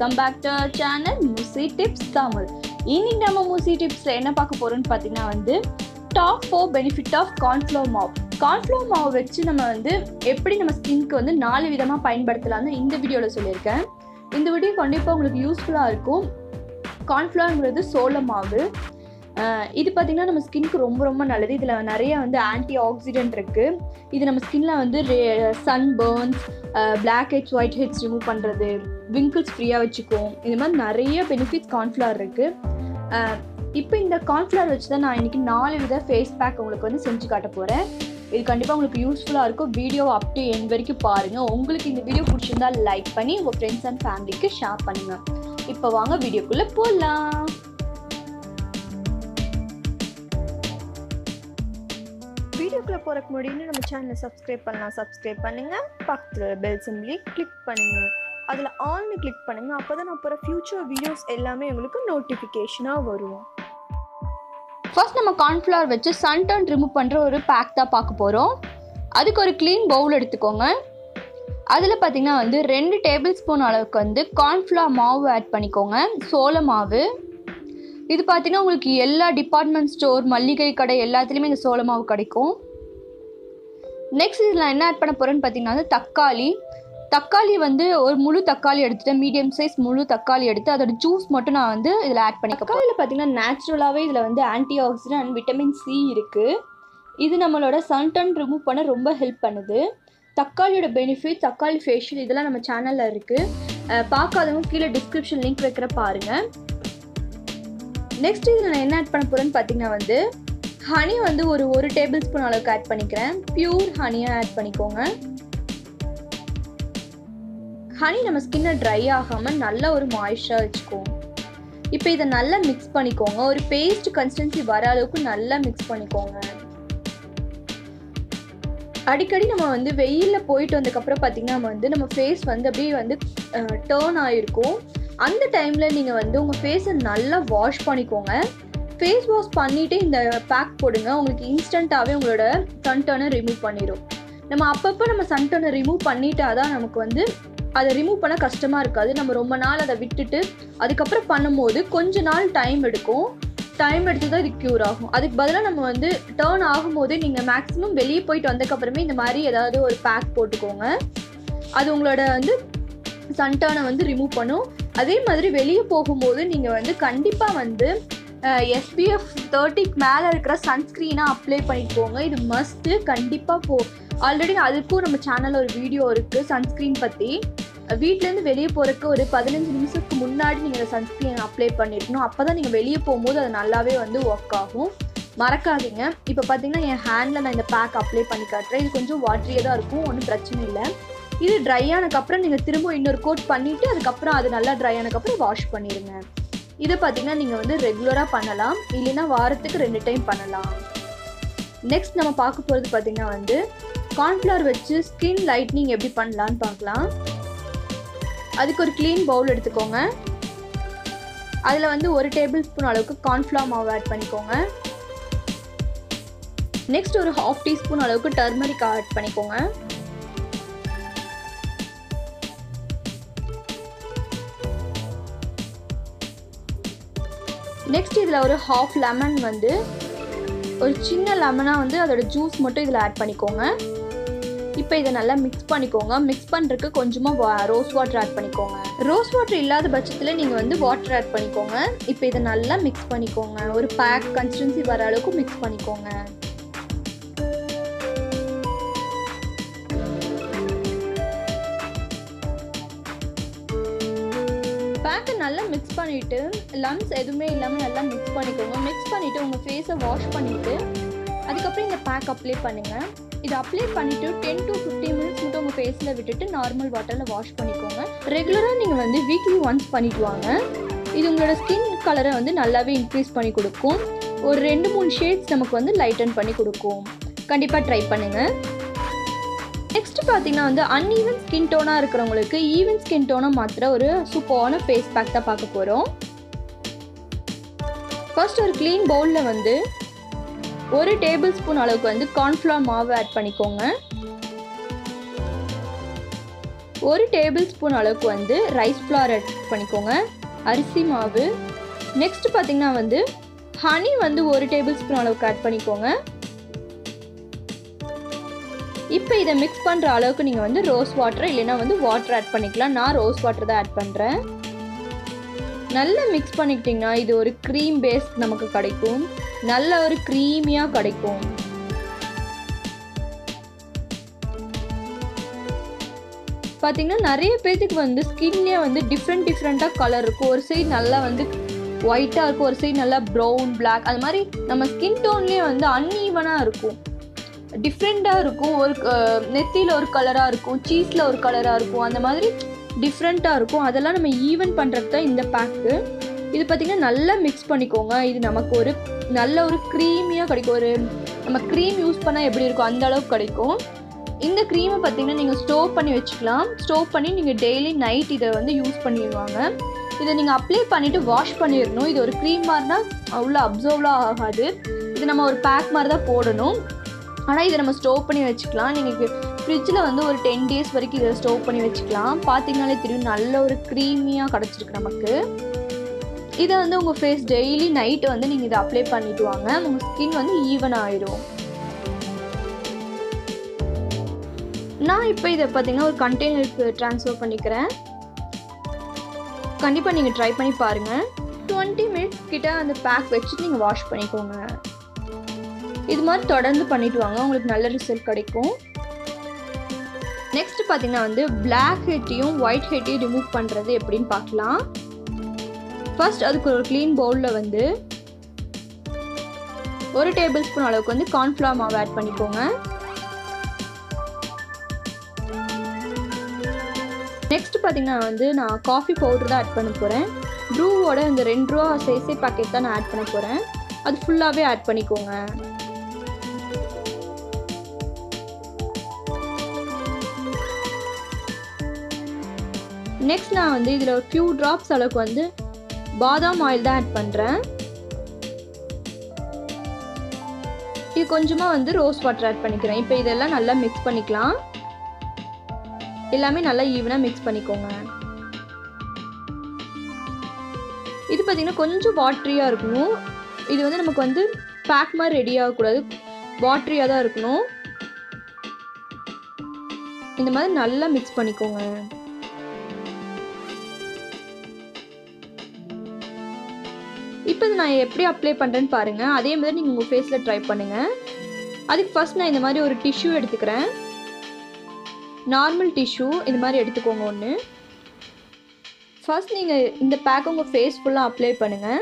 welcome back to our channel முசி tips Tamil இன்னைக்கு நம்ம முசி டிப்ஸில் என்ன பார்க்க போகிறோம்னு பார்த்தீங்கன்னா வந்து top four benefit of cornflour மாவு கார்ன்ஃப்ளவர் மாவு வச்சு நம்ம வந்து எப்படி நம்ம ஸ்கின்க்கு வந்து நாலு விதமாக பயன்படுத்தலாம்னு இந்த வீடியோவில் சொல்லியிருக்கேன் இந்த வீடியோ கண்டிப்பாக உங்களுக்கு யூஸ்ஃபுல்லாக இருக்கும் கார்ன்ஃப்ளவர்ங்கிறது சோள மாவு அஹ் இது பார்த்திங்கன்னா நம்ம ஸ்கின்க்கு ரொம்ப ரொம்ப நல்லது இதில் நிறைய வந்து ஆன்டி ஆக்சிடென்ட் இருக்குது இது நம்ம ஸ்கின்ல வந்து sunburns blackheads whiteheads remove பண்ணுறது விங்கிள்ஸ் ஃப்ரீயாக வச்சுக்கும் இது மாதிரி நிறைய பெனிஃபிட்ஸ் கார்ன்ஃப்ளவர் இருக்குது இப்போ இந்த கார்ன்ஃப்ளவர் வச்சு தான் நான் இன்றைக்கி நாலு வித ஃபேஸ் பேக் உங்களுக்கு வந்து செஞ்சு காட்ட போகிறேன் இது கண்டிப்பாக உங்களுக்கு யூஸ்ஃபுல்லாக இருக்கும் வீடியோ அப் டு என் வரைக்கும் பாருங்கள் உங்களுக்கு இந்த வீடியோ பிடிச்சிருந்தா லைக் பண்ணி உங்கள் ஃப்ரெண்ட்ஸ் அண்ட் ஃபேமிலிக்கு ஷேர் பண்ணுங்கள் இப்போ வாங்க வீடியோக்குள்ளே போகலாம் வீடியோக்குள்ளே போகிறக்கு முன்னாடி நம்ம சேனலை சப்ஸ்கிரைப் பண்ணலாம் சப்ஸ்கிரைப் பண்ணுங்கள் பக்கத்தில் பெல் சிம்பிளி கிளிக் பண்ணுங்கள் அதில் ஆல்னு கிளிக் பண்ணுங்கள் அப்போ தான் நான் போகிற ஃப்யூச்சர் வீடியோஸ் எல்லாமே உங்களுக்கு நோட்டிஃபிகேஷனாக வரும் ஃபர்ஸ்ட் நம்ம கார்ன்ஃப்ளவர் வச்சு சன் டர்ன் ரிமூவ் பண்ணுற ஒரு பேக் தான் பார்க்க போகிறோம் அதுக்கு ஒரு க்ளீன் பவுல் எடுத்துக்கோங்க அதில் பார்த்தீங்கன்னா வந்து ரெண்டு டேபிள் ஸ்பூன் அளவுக்கு வந்து கார்ன்ஃப்ளவர் மாவு ஆட் பண்ணிக்கோங்க சோள மாவு இது பார்த்தீங்கன்னா உங்களுக்கு எல்லா டிபார்ட்மெண்ட் ஸ்டோர் மல்லிகை கடை எல்லாத்துலேயுமே இந்த சோள மாவு கிடைக்கும் நெக்ஸ்ட் இதில் என்ன ஆட் பண்ண போகிறேன்னு பார்த்தீங்கன்னா வந்து தக்காளி தக்காளி வந்து ஒரு முழு தக்காளி எடுத்துட்டு மீடியம் சைஸ் முழு தக்காளி எடுத்து அதோட ஜூஸ் மட்டும் நான் வந்து இதில் ஆட் பண்ணி தக்காளியில் பார்த்தீங்கன்னா நேச்சுரலாகவே இதில் வந்து antioxidant and vitamin C இருக்குது இது நம்மளோட சன்டன் ரிமூவ் பண்ண ரொம்ப ஹெல்ப் பண்ணுது தக்காளியோட பெனிஃபிட் தக்காளி ஃபேஷியல் இதெல்லாம் நம்ம சேனலில் இருக்குது பார்க்காதவங்க கீழே டிஸ்கிரிப்ஷன் லிங்க் வைக்கிற பாருங்கள் நெக்ஸ்ட் இதில் நான் என்ன ஆட் பண்ண போகிறேன்னு பார்த்தீங்கன்னா வந்து ஹனி வந்து ஒரு ஒரு டேபிள் ஸ்பூன் அளவுக்கு ஆட் பண்ணிக்கிறேன் பியூர் ஹனியாக ஆட் பண்ணிக்கோங்க ஹனி நம்ம ஸ்கின்னை ட்ரை ஆகாமல் நல்ல ஒரு மாய்ஸ்சராக வச்சுக்கோம் இப்போ இதை நல்லா மிக்ஸ் பண்ணிக்கோங்க ஒரு பேஸ்ட் கன்சிஸ்டன்சி வர அளவுக்கு நல்லா மிக்ஸ் பண்ணிக்கோங்க அடிக்கடி நம்ம வந்து வெயிலில் போயிட்டு வந்ததுக்கப்புறம் பார்த்தீங்கன்னா நம்ம வந்து நம்ம ஃபேஸ் வந்து அப்படியே வந்து டேர்ன் ஆகிருக்கும் அந்த டைமில் நீங்கள் வந்து உங்கள் ஃபேஸை நல்லா வாஷ் பண்ணிக்கோங்க ஃபேஸ் வாஷ் பண்ணிவிட்டு இந்த பேக் போடுங்க உங்களுக்கு இன்ஸ்டண்ட்டாகவே உங்களோட சன்டர்னை ரிமூவ் பண்ணிடும் நம்ம அப்பப்போ நம்ம சன்டர்னை ரிமூவ் பண்ணிட்டா தான் நமக்கு வந்து அதை ரிமூவ் பண்ண கஷ்டமாக இருக்காது நம்ம ரொம்ப நாள் அதை விட்டுட்டு அதுக்கப்புறம் பண்ணும்போது கொஞ்ச நாள் டைம் எடுக்கும் டைம் எடுத்து தான் இது க்யூர் ஆகும் அதுக்கு பதிலாக நம்ம வந்து டேர்ன் ஆகும்போது நீங்கள் மேக்ஸிமம் வெளியே போயிட்டு வந்ததுக்கப்புறமே இந்த மாதிரி ஏதாவது ஒரு பேக் போட்டுக்கோங்க அது உங்களோட வந்து சன்டர்னை வந்து ரிமூவ் பண்ணும் அதே மாதிரி வெளியே போகும்போது நீங்கள் வந்து கண்டிப்பாக வந்து எஸ்பிஎஃப் தேர்ட்டிக்கு மேலே இருக்கிற சன்ஸ்க்ரீனாக அப்ளை பண்ணிக்கோங்க இது மஸ்ட்டு கண்டிப்பாக போ ஆல்ரெடி அதுக்கும் நம்ம சேனலில் ஒரு வீடியோ இருக்குது சன்ஸ்க்ரீன் பற்றி வீட்டிலேருந்து வெளியே போகிறதுக்கு ஒரு பதினஞ்சு நிமிஷத்துக்கு முன்னாடி நீங்கள் சன்ஸ்க்ரீன் அப்ளை பண்ணிருக்கணும் அப்போ தான் நீங்கள் வெளியே போகும்போது அது நல்லாவே வந்து ஒர்க் ஆகும் மறக்காதீங்க இப்போ பார்த்தீங்கன்னா என் ஹேண்டில் நான் இந்த பேக் அப்ளை பண்ணி காட்டுறேன் இது கொஞ்சம் வாட்டரியாக தான் இருக்கும் ஒன்றும் பிரச்சனை இல்லை இது ட்ரை ஆனதுக்கப்புறம் நீங்கள் திரும்ப இன்னொரு கோட் பண்ணிவிட்டு அதுக்கப்புறம் அது நல்லா ட்ரை ஆனதுக்கப்புறம் வாஷ் பண்ணிடுங்க இதை பார்த்தீங்கன்னா நீங்கள் வந்து ரெகுலராக பண்ணலாம் இல்லைன்னா வாரத்துக்கு ரெண்டு டைம் பண்ணலாம் நெக்ஸ்ட் நம்ம பார்க்க போகிறது பார்த்தீங்கன்னா வந்து கார்ன்ஃப்ளவர் வச்சு ஸ்கின் லைட்னிங் எப்படி பண்ணலான்னு பார்க்கலாம் அதுக்கு ஒரு க்ளீன் பவுல் எடுத்துக்கோங்க அதில் வந்து ஒரு டேபிள் ஸ்பூன் அளவுக்கு கார்ன்ஃப்ளவர் மாவு ஆட் பண்ணிக்கோங்க நெக்ஸ்ட் ஒரு ஹாஃப் டீஸ்பூன் அளவுக்கு டர்மரிக் ஆட் பண்ணிக்கோங்க நெக்ஸ்ட் இதில் ஒரு ஹாஃப் லெமன் வந்து ஒரு சின்ன லெமனாக வந்து அதோட ஜூஸ் மட்டும் இதில் ஆட் பண்ணிக்கோங்க இப்போ இதை நல்லா மிக்ஸ் பண்ணிக்கோங்க மிக்ஸ் பண்ணுறதுக்கு கொஞ்சமாக ரோஸ் வாட்டர் ஆட் பண்ணிக்கோங்க ரோஸ் வாட்டர் இல்லாத பட்சத்தில் நீங்கள் வந்து வாட்டர் ஆட் பண்ணிக்கோங்க இப்போ இதை நல்லா மிக்ஸ் பண்ணிக்கோங்க ஒரு பேக் கன்சிஸ்டன்சி வர அளவுக்கு மிக்ஸ் பண்ணிக்கோங்க பேக்கை நல்லா மிக்ஸ் பண்ணிவிட்டு லம்ஸ் எதுவுமே இல்லாமல் நல்லா மிக்ஸ் பண்ணிக்கோங்க மிக்ஸ் பண்ணிவிட்டு உங்கள் ஃபேஸை வாஷ் பண்ணிவிட்டு அதுக்கப்புறம் இந்த பேக் அப்ளை பண்ணுங்கள் இது அப்ளை பண்ணிவிட்டு டென் டு ஃபிஃப்டீன் மினிட்ஸ் மட்டும் உங்கள் ஃபேஸில் விட்டுட்டு நார்மல் வாட்டரில் வாஷ் பண்ணிக்கோங்க ரெகுலராக நீங்கள் வந்து வீக்லி ஒன்ஸ் பண்ணிட்டு வாங்க இது உங்களோட ஸ்கின் கலரை வந்து நல்லாவே இன்க்ரீஸ் பண்ணி கொடுக்கும் ஒரு ரெண்டு மூணு ஷேட்ஸ் நமக்கு வந்து லைட்டன் பண்ணி கொடுக்கும் கண்டிப்பாக ட்ரை பண்ணுங்கள் நெக்ஸ்ட் பார்த்தீங்கன்னா வந்து அன்ஈவன் ஸ்கின் டோனாக இருக்கிறவங்களுக்கு ஈவன் ஸ்கின் டோனை மாத்திர ஒரு சூப்பரான ஃபேஸ் பேக் தான் பார்க்க போகிறோம் ஃபர்ஸ்ட் ஒரு க்ளீன் பவுலில் வந்து ஒரு டேபிள் ஸ்பூன் அளவுக்கு வந்து கார்ன்ஃப்ளவர் மாவு ஆட் பண்ணிக்கோங்க ஒரு டேபிள் ஸ்பூன் அளவுக்கு வந்து ரைஸ் ஃப்ளார் ஆட் பண்ணிக்கோங்க அரிசி மாவு நெக்ஸ்ட் பார்த்தீங்கன்னா வந்து ஹனி வந்து ஒரு டேபிள் ஸ்பூன் அளவுக்கு ஆட் பண்ணிக்கோங்க இப்போ இதை மிக்ஸ் பண்ணுற அளவுக்கு நீங்கள் வந்து ரோஸ் வாட்டர் இல்லைன்னா வந்து வாட்டர் ஆட் பண்ணிக்கலாம் நான் ரோஸ் வாட்டர் தான் ஆட் பண்ணுறேன் நல்லா மிக்ஸ் பண்ணிக்கிட்டிங்கன்னா இது ஒரு க்ரீம் பேஸ் நமக்கு கிடைக்கும் நல்ல ஒரு க்ரீமியாக கிடைக்கும் பார்த்தீங்கன்னா நிறைய பேர்த்துக்கு வந்து ஸ்கின்லேயே வந்து டிஃப்ரெண்ட் டிஃப்ரெண்ட்டாக கலர் இருக்கும் ஒரு சைடு நல்லா வந்து ஒயிட்டாக இருக்கும் ஒரு சைடு நல்லா ப்ரௌன் பிளாக் அது மாதிரி நம்ம ஸ்கின் டோன்லேயே வந்து அன்ஈவனாக இருக்கும் டிஃப்ரெண்ட்டாக இருக்கும் ஒரு நெத்தியில் ஒரு கலராக இருக்கும் சீஸில் ஒரு கலராக இருக்கும் அந்த மாதிரி டிஃப்ரெண்ட்டாக இருக்கும் அதெல்லாம் நம்ம ஈவன் பண்ணுறது தான் இந்த பேக்கு இது பார்த்திங்கன்னா நல்லா மிக்ஸ் பண்ணிக்கோங்க இது நமக்கு ஒரு நல்ல ஒரு க்ரீமியாக கிடைக்கும் ஒரு நம்ம க்ரீம் யூஸ் பண்ணால் எப்படி இருக்கும் அந்த அளவுக்கு கிடைக்கும் இந்த க்ரீமை பார்த்திங்கன்னா நீங்கள் ஸ்டோவ் பண்ணி வச்சுக்கலாம் ஸ்டோவ் பண்ணி நீங்கள் டெய்லி நைட் இதை வந்து யூஸ் பண்ணிடுவாங்க இதை நீங்கள் அப்ளை பண்ணிவிட்டு வாஷ் பண்ணிடணும் இது ஒரு க்ரீம் மாதிரினா அவ்வளோ அப்சர்வ்லாம் ஆகாது இது நம்ம ஒரு பேக் மாதிரி தான் போடணும் ஆனால் இதை நம்ம ஸ்டோவ் பண்ணி வச்சுக்கலாம் நீங்கள் ஃப்ரிட்ஜில் வந்து ஒரு டென் டேஸ் வரைக்கும் இதை ஸ்டோவ் பண்ணி வச்சுக்கலாம் பார்த்தீங்கனாலே தெரியும் நல்ல ஒரு க்ரீமியாக கிடச்சிருக்கு நமக்கு இதை வந்து உங்கள் ஃபேஸ் டெய்லி நைட்டு வந்து நீங்கள் இதை அப்ளை பண்ணிட்டு வாங்க உங்கள் ஸ்கின் வந்து ஈவன் ஆயிடும் நான் இப்போ இதை பார்த்தீங்கன்னா ஒரு கண்டெய்னருக்கு ட்ரான்ஸ்ஃபர் பண்ணிக்கிறேன் கண்டிப்பாக நீங்கள் ட்ரை பண்ணி பாருங்கள் டுவெண்ட்டி மினிட்ஸ் கிட்ட அந்த பேக் வச்சுட்டு நீங்கள் வாஷ் பண்ணிக்கோங்க இது மாதிரி தொடர்ந்து பண்ணிட்டு வாங்க உங்களுக்கு நல்ல ரிசல்ட் கிடைக்கும் நெக்ஸ்ட் பார்த்தீங்கன்னா வந்து பிளாக் ஹெட்டையும் ஒயிட் ஹெட்டையும் ரிமூவ் பண்ணுறது எப்படின்னு பார்க்கலாம் ஃபர்ஸ்ட் அதுக்கு ஒரு க்ளீன் பவுலில் வந்து ஒரு டேபிள் ஸ்பூன் அளவுக்கு வந்து கார்ன்ஃப்ளவர் மாவு ஆட் பண்ணிக்கோங்க நெக்ஸ்ட் பார்த்தீங்கன்னா வந்து நான் காஃபி பவுடர் தான் ஆட் பண்ண போகிறேன் ப்ரூவோட இந்த ரெண்டு ரூபா சைஸே பேக்கெட் தான் நான் ஆட் பண்ண போகிறேன் அது ஃபுல்லாகவே ஆட் பண்ணிக்கோங்க நெக்ஸ்ட் நான் வந்து இதில் ஒரு ஃபியூ ட்ராப்ஸ் அளவுக்கு வந்து பாதாம் ஆயில் தான் ஆட் பண்ணுறேன் இது கொஞ்சமாக வந்து ரோஸ் வாட்டர் ஆட் பண்ணிக்கிறேன் இப்போ இதெல்லாம் நல்லா மிக்ஸ் பண்ணிக்கலாம் எல்லாமே நல்லா ஈவனாக மிக்ஸ் பண்ணிக்கோங்க இது பார்த்திங்கன்னா கொஞ்சம் வாட்ரியாக இருக்கணும் இது வந்து நமக்கு வந்து பேக் மாதிரி ரெடி ஆகக்கூடாது வாட்ரியாக தான் இருக்கணும் இந்த மாதிரி நல்லா மிக்ஸ் பண்ணிக்கோங்க இப்போ இது நான் எப்படி அப்ளை பண்ணுறேன்னு பாருங்கள் அதே மாதிரி நீங்கள் உங்கள் ஃபேஸில் ட்ரை பண்ணுங்கள் அதுக்கு ஃபஸ்ட் நான் இந்த மாதிரி ஒரு டிஷ்யூ எடுத்துக்கிறேன் நார்மல் டிஷ்யூ இந்த மாதிரி எடுத்துக்கோங்க ஒன்று ஃபர்ஸ்ட் நீங்கள் இந்த பேக் உங்கள் ஃபேஸ் ஃபுல்லாக அப்ளை பண்ணுங்கள்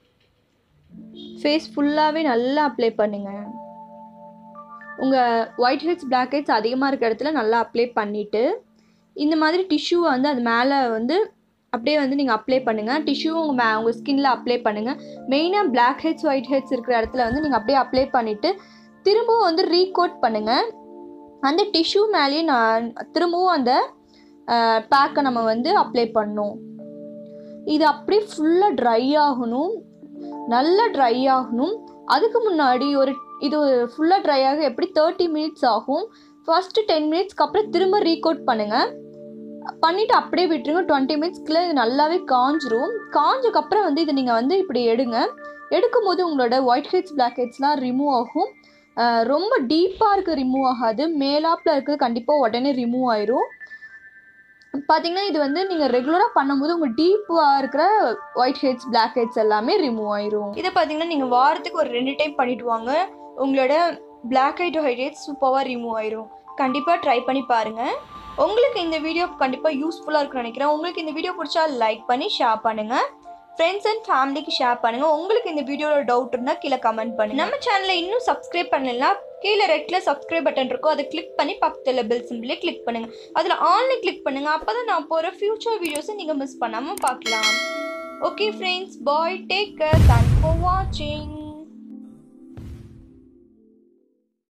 ஃபேஸ் ஃபுல்லாகவே நல்லா அப்ளை பண்ணுங்கள் உங்கள் ஒயிட் ஹெட்ஸ் பிளாக் ஹெட்ஸ் அதிகமாக இருக்க இடத்துல நல்லா அப்ளை பண்ணிவிட்டு இந்த மாதிரி டிஷ்யூவை வந்து அது மேலே வந்து அப்படியே வந்து நீங்கள் அப்ளை பண்ணுங்கள் டிஷ்யூ உங்கள் மே உங்கள் ஸ்கின்ல அப்ளை பண்ணுங்கள் மெயினாக பிளாக் ஹெட்ஸ் ஒயிட் ஹெட்ஸ் இருக்கிற இடத்துல வந்து நீங்கள் அப்படியே அப்ளை பண்ணிவிட்டு திரும்பவும் வந்து ரீகோட் பண்ணுங்கள் அந்த டிஷ்யூ மேலேயே நான் திரும்பவும் அந்த பேக்கை நம்ம வந்து அப்ளை பண்ணணும் இது அப்படியே ஃபுல்லாக ட்ரை ஆகணும் நல்லா ட்ரை ஆகணும் அதுக்கு முன்னாடி ஒரு இது ஃபுல்லாக ட்ரை ஆக எப்படி தேர்ட்டி மினிட்ஸ் ஆகும் ஃபஸ்ட்டு டென் மினிட்ஸ்க்கு அப்புறம் திரும்ப ரீகோட் பண்ணுங்கள் பண்ணிவிட்டு அப்படியே விட்டுருங்க டுவெண்ட்டி மினிட்ஸ்க்குள்ள இது நல்லாவே காஞ்சிரும் காஞ்சக்கப்புறம் வந்து இதை நீங்கள் வந்து இப்படி எடுங்க எடுக்கும்போது உங்களோட ஒயிட் ஹெட்ஸ் பிளாக் ஹெட்ஸ்லாம் ரிமூவ் ஆகும் ரொம்ப டீப்பாக இருக்க ரிமூவ் ஆகாது மேலாப்பில் இருக்கிறது கண்டிப்பாக உடனே ரிமூவ் ஆயிரும் பார்த்தீங்கன்னா இது வந்து நீங்கள் ரெகுலராக பண்ணும்போது உங்கள் டீப்பாக இருக்கிற ஒயிட் ஹெட்ஸ் பிளாக் ஹெட்ஸ் எல்லாமே ரிமூவ் ஆயிரும் இதை பார்த்தீங்கன்னா நீங்கள் வாரத்துக்கு ஒரு ரெண்டு டைம் பண்ணிட்டு வாங்க உங்களோட பிளாக் ஹெட் ஒயிட் ஹெட்ஸ் சூப்பராக ரிமூவ் ஆயிரும் கண்டிப்பாக ட்ரை பண்ணி பாருங்கள் உங்களுக்கு இந்த வீடியோ கண்டிப்பாக யூஸ்ஃபுல்லாக இருக்குன்னு நினைக்கிறேன் உங்களுக்கு இந்த வீடியோ பிடிச்சா லைக் பண்ணி ஷேர் பண்ணுங்கள் ஃப்ரெண்ட்ஸ் அண்ட் ஃபேமிலிக்கு ஷேர் பண்ணுங்கள் உங்களுக்கு இந்த வீடியோவில் டவுட் இருந்தால் கீழே கமெண்ட் பண்ணுங்கள் நம்ம சேனலை இன்னும் சப்ஸ்கிரைப் பண்ணலாம் கீழே ரெட்டில் சப்ஸ்கிரைப் பட்டன் இருக்கும் அதை கிளிக் பண்ணி பக்கத்தில் பெல் சிம்பிளே கிளிக் பண்ணுங்கள் அதில் ஆன்லைன் கிளிக் பண்ணுங்கள் அப்போ தான் நான் போகிற ஃப்யூச்சர் வீடியோஸை நீங்கள் மிஸ் பண்ணாமல் பார்க்கலாம் okay friends bye take care thank for வாட்சிங்